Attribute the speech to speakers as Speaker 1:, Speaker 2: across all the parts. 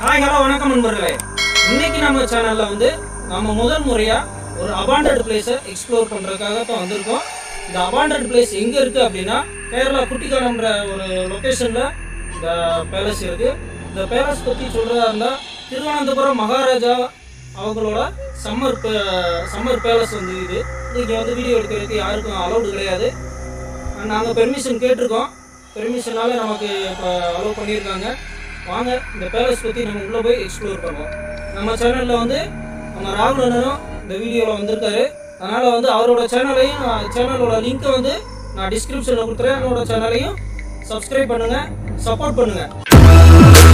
Speaker 1: Hi hello வணக்கம் நண்பர்களே இன்னைக்கு நம்ம சேனல்ல வந்து நம்ம முதல் முறையா ஒரு அபாண்டட் பிளேஸை எக்ஸ்ப்ளோர் பண்றதுக்காக தான் வந்திருக்கோம் இந்த அபாண்டட் பிளேஸ் எங்க இருக்கு அப்படின்னா கேரளா குட்டிக்கானம்ன்ற ஒரு லொகேஷன்ல இந்த பேலஸ் இருக்கு இந்த பேலஸ் பத்தி சொல்றதா இருந்தா திருவனந்தபுரம் மகாராஜா அவங்களோட சம்மர் சம்மர் பேலஸ் வந்து இது இங்கே வந்து வீடியோ எடுக்கிறதுக்கு யாருக்கும் அலௌடு கிடையாது நாங்கள் பெர்மிஷன் கேட்டிருக்கோம் பெர்மிஷனால நமக்கு இப்போ அலோவ் பண்ணியிருக்காங்க வாங்க இந்த பேலஸ் பற்றி நம்ம உள்ளே போய் எக்ஸ்ப்ளோர் பண்ணுவோம் நம்ம சேனலில் வந்து நம்ம ராகுல் அண்ணனும் இந்த வீடியோவில் வந்திருக்காரு அதனால் வந்து அவரோட சேனலையும் சேனலோட லிங்க்கை வந்து நான் டிஸ்கிரிப்ஷனில் கொடுத்துறேன் என்னோட சேனலையும் சப்ஸ்கிரைப் பண்ணுங்கள் சப்போர்ட் பண்ணுங்கள்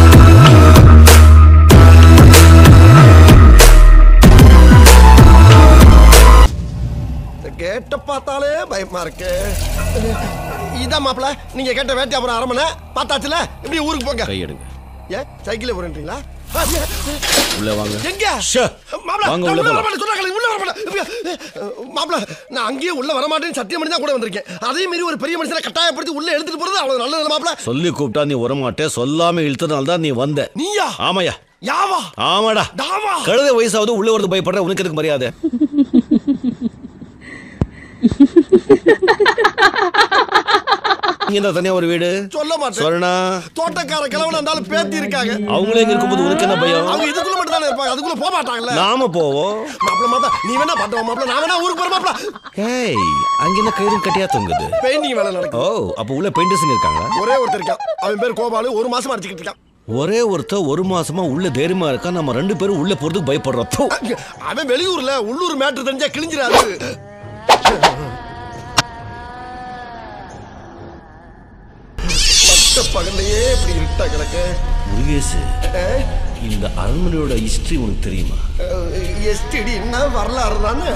Speaker 2: இந்த கேட்ட பார்த்தாலே பயமா இருக்கு இதான் மாப்பிள நீங்க கேட்ட வேட்டியாபுரம் அரமனை பார்த்தாச்சுல இப்படி ஊருக்கு போங்க
Speaker 3: கையெடுங்க
Speaker 2: ஏன் சைக்கிளே போறீங்களா
Speaker 3: உள்ள வாங்க
Speaker 2: எங்க
Speaker 3: ஷே.
Speaker 2: மாப்பிள
Speaker 3: வாங்க,
Speaker 2: நான்
Speaker 3: உள்ள
Speaker 2: உள்ள
Speaker 3: போலாம்.
Speaker 2: வரமாட்டேன் சொன்னாங்களே, உள்ள வரமாட்டேன் மாப்பிள நான் அங்கேயே உள்ள வரமாட்டேன்னு சத்தியம் பண்ணி தான் கூட வந்திருக்கேன் அதே மாதிரி ஒரு பெரிய மனுஷனை கட்டாயப்படுத்தி உள்ள எடுத்துட்டு போறது அவ்வளவு நல்லது மாப்பிள
Speaker 3: சொல்லி கூப்பிட்டா நீ வரமாட்டே சொல்லாம இழுத்தனால தான் நீ வந்த
Speaker 2: நீயா
Speaker 3: ஆமாயா
Speaker 2: யாவா
Speaker 3: ஆமாடா
Speaker 2: தாவா
Speaker 3: கழுத வயசாவது உள்ள வரது பயப்படுற உனக்கு எதுக்கு மரியாதை இங்க இருந்தா தனியா ஒரு வீடு
Speaker 2: சொல்ல மாட்டேன்
Speaker 3: சொரணா
Speaker 2: தோட்டக்கார கிழவன இருந்தாலும் பேத்தி இருக்காங்க
Speaker 3: அவங்களே இங்க இருக்கும்போது உனக்கு என்ன பயம்
Speaker 2: அவங்க இதுக்குள்ள மட்டும் தானே இருப்பாங்க அதுக்குள்ள போக மாட்டாங்கல்ல
Speaker 3: நாம போவோம்
Speaker 2: மாப்பிள மாப்பிள நீ வேணா பாத்தவ மாப்பிள நான் வேணா ஊருக்கு போற மாப்பிள
Speaker 3: ஏய் அங்க என்ன கயிறு கட்டியா தொங்குது
Speaker 2: பெயிண்டிங் வேலை நடக்கும்
Speaker 3: ஓ அப்ப உள்ள பெயிண்டர்ஸ் இருக்காங்களா
Speaker 2: ஒரே ஒருத்தர் இருக்கான் அவன் பேர் கோபாலு ஒரு மாசமா அடிச்சுக்கிட்டு இருக்கான்
Speaker 3: ஒரே ஒருத்தர் ஒரு மாசமா உள்ள தைரியமா இருக்கா நம்ம ரெண்டு பேரும் உள்ள போறதுக்கு பயப்படுறோம் தூ.
Speaker 2: அவன் வெளியூர்ல உள்ளூர் மேட்ரு தெரிஞ்சா கிழிஞ்சிராது மத்த பகல்லையே இப்படி இருட்டா கிடக்கு
Speaker 3: முருகேசு இந்த அரண்மனையோட ஹிஸ்டரி உனக்கு தெரியுமா
Speaker 2: எஸ்டிடி என்ன வரலாறு தானே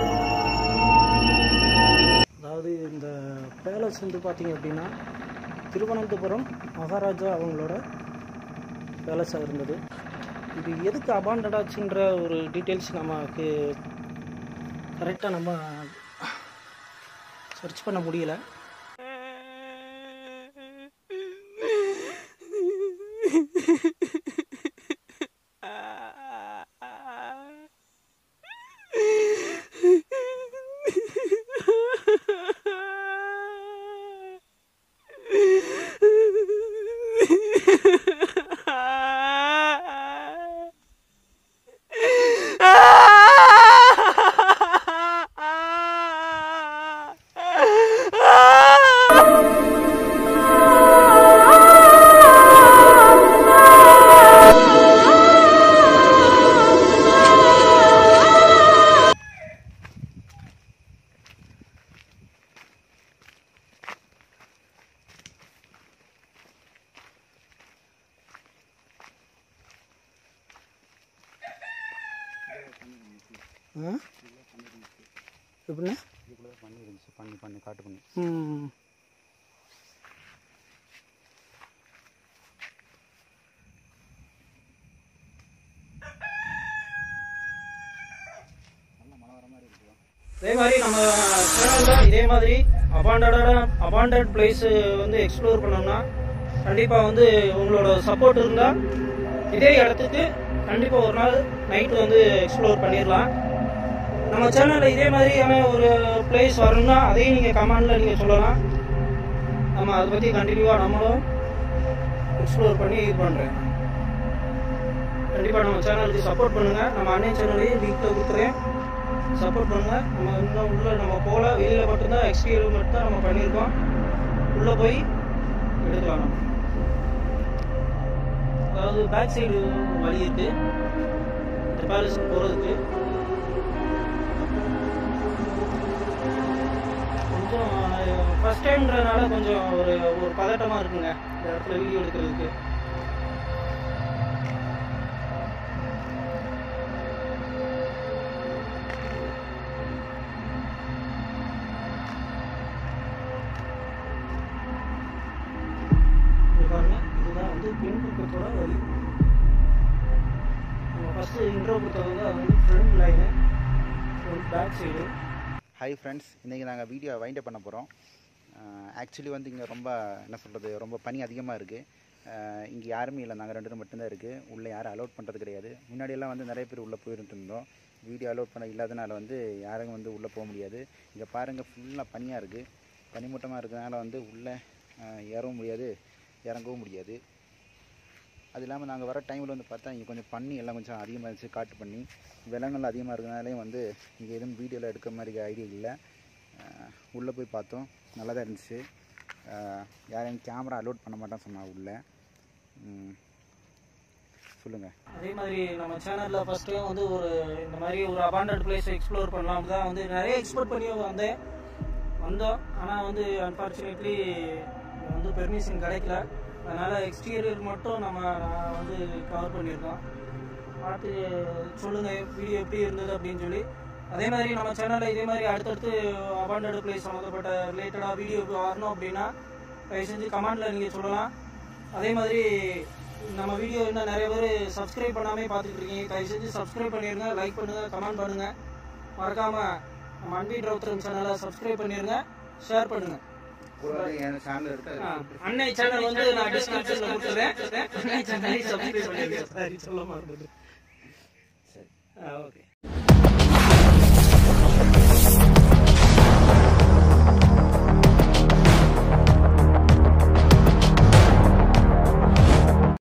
Speaker 1: அதாவது இந்த பேலஸ் வந்து பார்த்தீங்க அப்படின்னா திருவனந்தபுரம் மகாராஜா அவங்களோட பேலஸாக இருந்தது இது எதுக்கு அபாண்டட் ஆச்சுன்ற ஒரு டீட்டெயில்ஸ் நமக்கு கரெக்டாக நம்ம சர்ச் பண்ண முடியல ஆ? எப்படிண்ணே
Speaker 4: பண்ணி இருந்துச்சு பண்ணி பண்ணி காட்டு பண்ணி
Speaker 1: ம் அதே மாதிரி நம்ம சேனல்ல இதே மாதிரி அபாண்டடான அபாண்டட் பிளேஸ் வந்து எக்ஸ்ப்ளோர் பண்ணோம்னா கண்டிப்பா வந்து உங்களோட சப்போர்ட் இருந்தா இதே இடத்துக்கு கண்டிப்பா ஒரு நாள் நைட்டு வந்து எக்ஸ்ப்ளோர் பண்ணிடலாம் நம்ம சேனல்ல இதே மாதிரியான ஒரு பிளேஸ் வரணும்னா அதையும் நீங்க கமெண்ட்ல நீங்க சொல்லலாம் நம்ம அதை பத்தி கண்டினியூவா நம்மளும் எக்ஸ்ப்ளோர் பண்ணி இது பண்றேன் கண்டிப்பா நம்ம சேனலுக்கு சப்போர்ட் பண்ணுங்க நம்ம அண்ணன் சேனலையும் லிங்க்ல கொடுக்குறேன் சப்போர்ட் பண்ணுங்க நம்ம இன்னும் உள்ள நம்ம போல வெளியில மட்டும்தான் எக்ஸ்பீரியன்ஸ் மட்டும் தான் நம்ம பண்ணியிருக்கோம் உள்ள போய் எடுக்கலாம் நம்ம அதாவது பேக் சைடு வழி இருக்கு இந்த பேலஸ் போறதுக்கு கொஞ்சம் ஃபர்ஸ்ட் டைம்ன்றனால கொஞ்சம் ஒரு ஒரு பதட்டமா இருக்குங்க இந்த இடத்துல வீடியோ எடுக்கிறதுக்கு இங்க பாருங்க இதுதான் வந்து பின்பக்கத்தோட வழி நம்ம ஃபர்ஸ்ட் இன்ட்ரோ கொடுத்தது வந்து அது வந்து front line back side
Speaker 4: hi friends இன்றைக்கி நாங்கள் வீடியோ வைண்ட் பண்ண போகிறோம் ஆக்சுவலி வந்து இங்கே ரொம்ப என்ன சொல்கிறது ரொம்ப பனி அதிகமாக இருக்குது இங்கே யாருமே இல்லை நாங்கள் ரெண்டு பேரும் மட்டும்தான் இருக்குது உள்ளே யாரும் அலோட் பண்ணுறது கிடையாது முன்னாடியெல்லாம் வந்து நிறைய பேர் உள்ளே போயிட்டு இருந்தோம் வீடியோ அலோட் பண்ண இல்லாதனால வந்து யாரும் வந்து உள்ளே போக முடியாது இங்கே பாருங்கள் ஃபுல்லாக பனியாக இருக்குது பனிமூட்டமாக இருக்கிறதுனால வந்து உள்ளே அஹ், ஏறவும் முடியாது இறங்கவும் முடியாது அது இல்லாமல் நாங்கள் வர டைமில் வந்து பார்த்தா இங்கே கொஞ்சம் பண்ணி எல்லாம் கொஞ்சம் அதிகமாக இருந்துச்சு காட்டு பண்ணி விலங்குகள் அதிகமாக இருக்கிறனாலையும் வந்து இங்கே எதுவும் வீடியோவில் எடுக்கிற மாதிரி ஐடியா இல்லை உள்ளே போய் பார்த்தோம் நல்லா தான் இருந்துச்சு அஹ் யாரையும் கேமரா அலோட் பண்ண மாட்டேன்னு சொன்னாங்க உள்ளே சொல்லுங்கள்
Speaker 1: அதே மாதிரி நம்ம சேனல்ல ஃபர்ஸ்ட் டைம் வந்து ஒரு இந்த மாதிரி ஒரு அபாண்டட் பிளேஸ் எக்ஸ்ப்ளோர் பண்ணலாம் தான் வந்து நிறைய எக்ஸ்போர்ட் பண்ணி வந்தேன் வந்தோம் ஆனால் வந்து அன்ஃபார்ச்சுனேட்லி வந்து பெர்மிஷன் கிடைக்கல அதனால எக்ஸ்டீரியர் மட்டும் நம்ம வந்து கவர் பண்ணியிருக்கோம் பார்த்து சொல்லுங்க வீடியோ எப்படி இருந்தது அப்படின்னு சொல்லி அதே மாதிரி நம்ம சேனல்ல இதே மாதிரி அடுத்தடுத்து அபாண்டட் பிளேஸ் சம்மந்தப்பட்ட ரிலேட்டடாக வீடியோ வரணும் அப்படின்னா தயவு செஞ்சு கமெண்ட்ல நீங்கள் சொல்லலாம் அதே மாதிரி நம்ம வீடியோ இன்னும் நிறைய பேர் சப்ஸ்கிரைப் பண்ணாமே பார்த்துட்டு இருக்கீங்க தயவு செஞ்சு சப்ஸ்கிரைப் பண்ணிருங்க லைக் பண்ணுங்க கமெண்ட் பண்ணுங்க மறக்காம நம்ம அன்பி ட்ரௌத்தரன் சேனலை சப்ஸ்கிரைப் பண்ணிருங்க ஷேர் பண்ணுங்க
Speaker 4: என் சேனல் இருக்கு
Speaker 1: ஆ, அன்னை சேனல் வந்து நான் டிஸ்கிரிப்ஷன்ல கொடுத்துறேன் அன்னை சேனலை சப்ஸ்கிரைப் பண்ணிருங்க சரி சொல்ல மறந்துட்டு
Speaker 4: சரி
Speaker 1: ஓகே